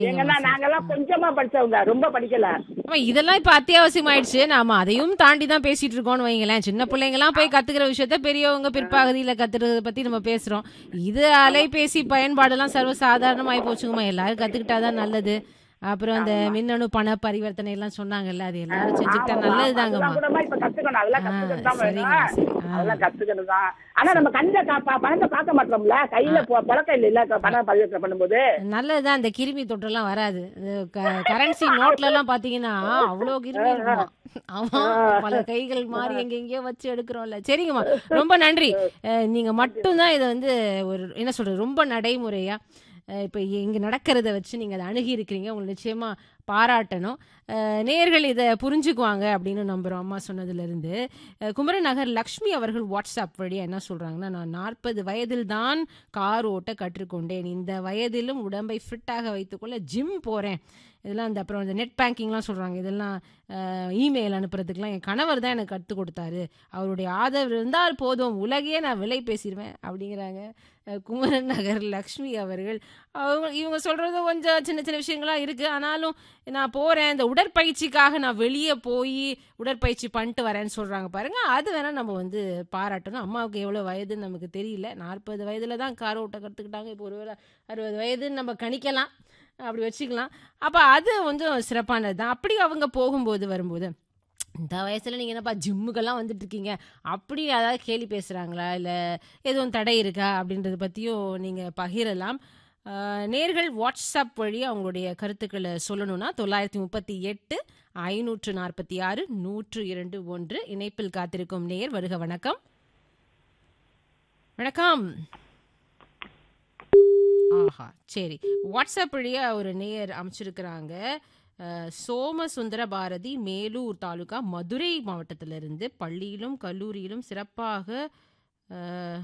எங்கன்னா நாங்கெல்லாம் கொஞ்சமா படிச்சவங்க ரொம்ப படிக்கல ஆமா இதெல்லாம் இப்ப அத்தியாவசியம் ஆயிடுச்சு நாம அதையும் தாண்டி தான் பேசிட்டு இருக்கோம்னு வைங்களேன் சின்ன பிள்ளைங்க எல்லாம் போய் கத்துக்கிற விஷயத்த பெரியவங்க பிற்பகுதியில கத்துறத பத்தி நம்ம பேசுறோம் இது அலைபேசி பயன்பாடு எல்லாம் சர்வ சாதாரணமாயி போச்சுங்கம்மா எல்லாரும் கத்துக்கிட்டாதான் நல்லது அப்புறம் அந்த மின்னணு பண பரிவர்த்தனை எல்லாம் சொன்னாங்கல்ல அது எல்லாரும் செஞ்சுக்கிட்டா நல்லதுதாங்கம்மா அதெல்லாம் கூட இப்ப கத்துக்கணும் அதெல்லாம் ஆ, கத்துக்கணும் தான் சரிங்க, வேணும். சரி. ஆ. அதெல்லாம் கத்துக்கணும் தான் ஆனா நம்ம கண்ட பணத்தை பார்க்க மாட்டோம்ல கையில பொ- பழக்கம் இல்ல இல்ல பணம் பரிவர்த்தனை பண்ணும்போது நல்லதுதான் இந்த கிருமி தொற்றெல்லாம் வராது கரன்சி நோட்ல எல்லாம் பாத்தீங்கன்னா அவ்வளோ கிருமி இருக்குமா ஆமா பல கைகள் மாறி எங்கெங்கயோ வச்சு எடுக்கிறோம்ல சரிங்கம்மா ரொம்ப நன்றி அஹ், நீங்க மட்டும்தான் இதை வந்து ஒரு என்ன சொல்றது ரொம்ப நடைமுறையா அஹ், இப்ப இங்க நடக்கிறத வச்சு நீங்க அதை அணுகி இருக்கிறீங்க உங்களுக்கு நிச்சயமா பாராட்டணும் அஹ், நேயர்கள் இதை புரிஞ்சுக்குவாங்க அப்படின்னு நம்புறோம் அம்மா சொன்னதுல இருந்து அஹ், குமரன் நகர் லக்ஷ்மி அவர்கள் வாட்ஸ்அப் வழியா என்ன சொல்றாங்கன்னா நான் நாற்பது வயதில் தான் கார் ஓட்ட கற்றுக்கொண்டேன் இந்த வயதிலும் உடம்பை ஃபிட்டாக வைத்துக்கொள்ள ஜிம் போறேன் இதெல்லாம் இந்த அப்புறம் இந்த நெட் பேங்கிங்லாம் சொல்றாங்க இதெல்லாம் இமெயில் அனுப்புறதுக்குலாம் என் கணவர் தான் எனக்கு கற்றுக் கொடுத்தாரு அவருடைய ஆதரவு இருந்தால் போதும் உலகையே நான் விலை பேசிடுவேன் அப்படிங்கிறாங்க அஹ், குமரன் நகர் லக்ஷ்மி அவர்கள் அவங்க இவங்க சொல்றது கொஞ்சம் சின்ன சின்ன விஷயங்களா இருக்கு ஆனாலும் நான் போறேன் இந்த உடற்பயிற்சிக்காக நான் வெளியே போய் உடற்பயிற்சி பண்ணிட்டு வரேன்னு சொல்றாங்க பாருங்க அது வேணா நம்ம வந்து பாராட்டணும் அம்மாவுக்கு எவ்வளவு வயதுன்னு நமக்கு தெரியல நாற்பது வயதுல தான் கார் ஓட்ட கத்துக்கிட்டாங்க இப்போ ஒரு அறுபது வயதுன்னு நம்ம கணிக்கலாம் அப்படி வச்சுக்கலாம் அப்ப அது கொஞ்சம் சிறப்பானது தான் அப்படி அவங்க போகும்போது வரும்போது இந்த வயசுல நீங்க என்னப்பா ஜிம்முக்கெல்லாம் வந்துட்டு இருக்கீங்க அப்படி அதாவது கேலி பேசுறாங்களா இல்ல எதுவும் தடை இருக்கா அப்படின்றத பத்தியும் நீங்க பகிரலாம் ஆஹ், நேர்கள் வாட்ஸ்அப் வழி அவங்களுடைய கருத்துக்களை சொல்லணும்னா தொள்ளாயிரத்தி முப்பத்தி எட்டு ஐநூற்று நாற்பத்தி ஆறு நூற்று இரண்டு ஒன்று இணைப்பில் காத்திருக்கும் நேர் வருக வணக்கம் வணக்கம் ஆஹா சரி வாட்ஸ்அப் வழியா ஒரு நேயர் அமைச்சிருக்கிறாங்க அஹ், சோமசுந்தர பாரதி மேலூர் தாலுகா மதுரை மாவட்டத்திலிருந்து பள்ளியிலும் கல்லூரியிலும் சிறப்பாக அஹ்,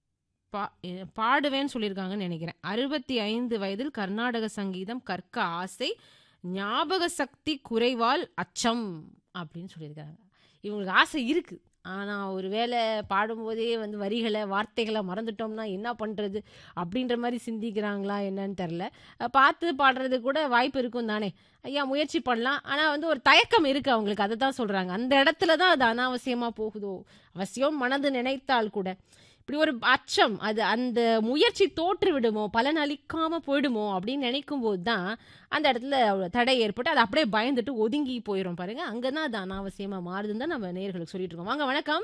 பா- எ- பாடுவேன்னு சொல்லியிருக்காங்கன்னு நினைக்கிறேன் அறுபத்தி ஐந்து வயதில் கர்நாடக சங்கீதம் கற்க ஆசை ஞாபக சக்தி குறைவால் அச்சம் அப்படின்னு சொல்லியிருக்காங்க இவங்களுக்கு ஆசை இருக்கு ஆனா ஒருவேளை பாடும்போதே வந்து வரிகளை வார்த்தைகளை மறந்துட்டோம்னா என்ன பண்றது அப்படின்ற மாதிரி சிந்திக்கிறாங்களா என்னன்னு தெரில பார்த்து பாடுறது கூட வாய்ப்பு இருக்கும் தானே ஐயா முயற்சி பண்ணலாம் ஆனால் வந்து ஒரு தயக்கம் இருக்கு அவங்களுக்கு அதை தான் சொல்றாங்க அந்த இடத்துல தான் அது அனாவசியமா போகுதோ அவசியம் மனது நினைத்தால் கூட இப்படி ஒரு அச்சம் அது அந்த முயற்சி தோற்று விடுமோ பலன் அளிக்காம போயிடுமோ அப்படின்னு நினைக்கும் போது தான் அந்த இடத்துல அவ்வளவு தடை ஏற்பட்டு அது அப்படியே பயந்துட்டு ஒதுங்கி போயிடும் பாருங்க அங்கதான் அது அனாவசியமா மாறுதுன்னு தான் நம்ம நேர்களுக்கு சொல்லிட்டு இருக்கோம் வாங்க வணக்கம்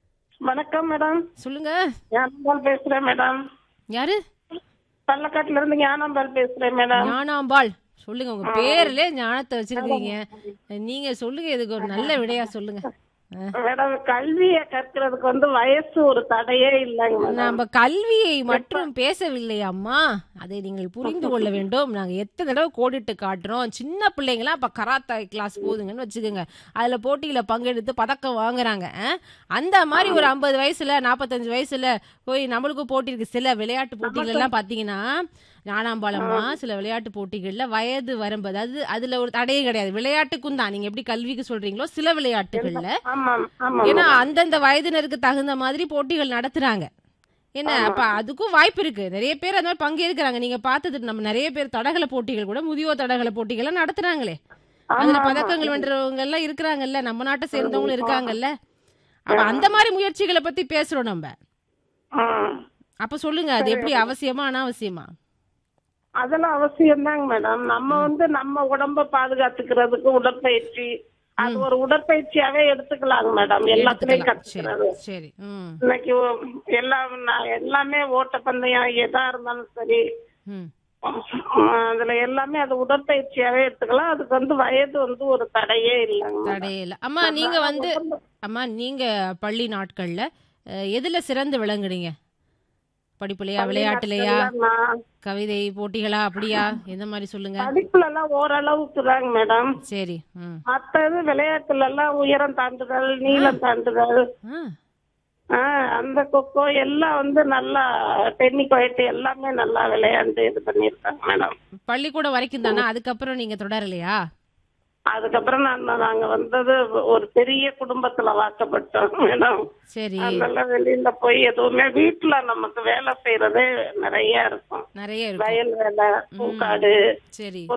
வணக்கம் மேடம் சொல்லுங்க ஞானம்பால் பேசுறேன் மேடம் யாரு பள்ளக்காட்டுல இருந்து ஞானம்பால் பேசுறேன் மேடம் ஞானாம்பாள் சொல்லுங்க உங்க பேர்ல ஞானத்தை வச்சிருக்கீங்க நீங்க சொல்லுங்க இதுக்கு ஒரு நல்ல விடையா சொல்லுங்க அஹ், மேடம் கல்வியை கற்கிறதுக்கு வந்து வயசு ஒரு தடையே இல்லைங்க மேடம் நம்ம கல்வியை மட்டும் பேசவில்லை அம்மா அதை நீங்கள் புரிந்து கொள்ள வேண்டும் நாங்க எத்தனை தடவை கோடிட்டு காட்டுறோம் சின்ன பிள்ளைங்களாம் இப்ப கராத்தா கிளாஸ் போதுங்கன்னு வச்சுக்கோங்க அதுல போட்டியில பங்கெடுத்து பதக்கம் வாங்குறாங்க அஹ். அந்த மாதிரி ஒரு ஐம்பது வயசுல நாற்பத்தஞ்சு வயசுல போய் நம்மளுக்கும் போட்டி இருக்கு சில விளையாட்டு போட்டிகள் எல்லாம் பாத்தீங்கன்னா ஞானாம்பாளம்மா சில விளையாட்டு போட்டிகள்ல வயது வரம்பு அதாவது அதுல ஒரு தடையே கிடையாது விளையாட்டுக்கும் தான் நீங்க எப்படி கல்விக்கு சொல்றீங்களோ சில விளையாட்டுகள்ல ஆமாம் ஆமா ஏன்னா அந்தந்த வயதினருக்கு தகுந்த மாதிரி போட்டிகள் நடத்துறாங்க என்ன அப்ப அதுக்கும் வாய்ப்பு இருக்கு நிறைய பேர் அந்த மாதிரி பங்கேற்கிறாங்க நீங்க பார்த்தது நம்ம நிறைய பேர் தடகள போட்டிகள் கூட முதியோர் தடகள போட்டிகள் எல்லாம் நடத்துறாங்களே அதுல பதக்கங்கள் வென்றவங்க எல்லாம் இருக்கிறாங்கல்ல நம்ம நாட்டை சேர்ந்தவங்களும் இருக்காங்கல்ல அப்ப அந்த மாதிரி முயற்சிகளை பத்தி பேசுறோம் நம்ம ம். அப்ப சொல்லுங்க அது எப்படி அவசியமா அனாவசியமா அதெல்லாம் அவசியம் தாங்க மேடம் நம்ம வந்து நம்ம உடம்ப பாதுகாத்துக்கிறதுக்கு உடற்பயிற்சி அது ஒரு உடற்பயிற்சியாவே எடுத்துக்கலாங்க மேடம் எல்லாத்துலயும் எடுத்துக்கலாம். கத்துக்கிறது சரி சரி ம் இன்னைக்கு ஒ- எல்லாம் நான் எல்லாமே ஓட்டப்பந்தயம் எதா இருந்தாலும் சரி ம் அதுல எல்லாமே அது உடற்பயிற்சியாவே எடுத்துக்கலாம் அதுக்கு வந்து வயது வந்து ஒரு தடையே இல்லைங்க மேடம். தடையில அம்மா நீங்க வந்து அம்மா நீங்க பள்ளி நாட்கள்ல அஹ், எதுல சிறந்து விளங்குறீங்க படிப்புலையா விளையாட்டுலையா நான் கவிதை போட்டிகளா அப்படியா எந்த மாதிரி சொல்லுங்க படிப்புல எல்லாம் ஓரளவுக்கு தாங்க மேடம் சரி ம் மத்தது விளையாட்டுல எல்லாம் உயரம் தாண்டுதல் நீளம் தாண்டுதல் ஆ ஆஹ் அந்த கொக்கோ எல்லாம் வந்து நல்லா டென்னிக் ஒயிட் எல்லாமே நல்லா விளையாண்டு இது பண்ணிருக்காங்க மேடம் பள்ளிக்கூடம் வரைக்கும் தானே அதுக்கப்புறம் நீங்க தொடரலையா அதுக்கப்புறம் நான் நாங்க வந்தது ஒரு பெரிய குடும்பத்துல வாக்கப்பட்டோம் மேடம் சரி அதனால வெளியில போய் எதுவுமே வீட்டுல நமக்கு வேலை செய்யறதே நிறைய இருக்கும் நிறைய இருக்கும் வயல் வேலை பூக்காடு சரி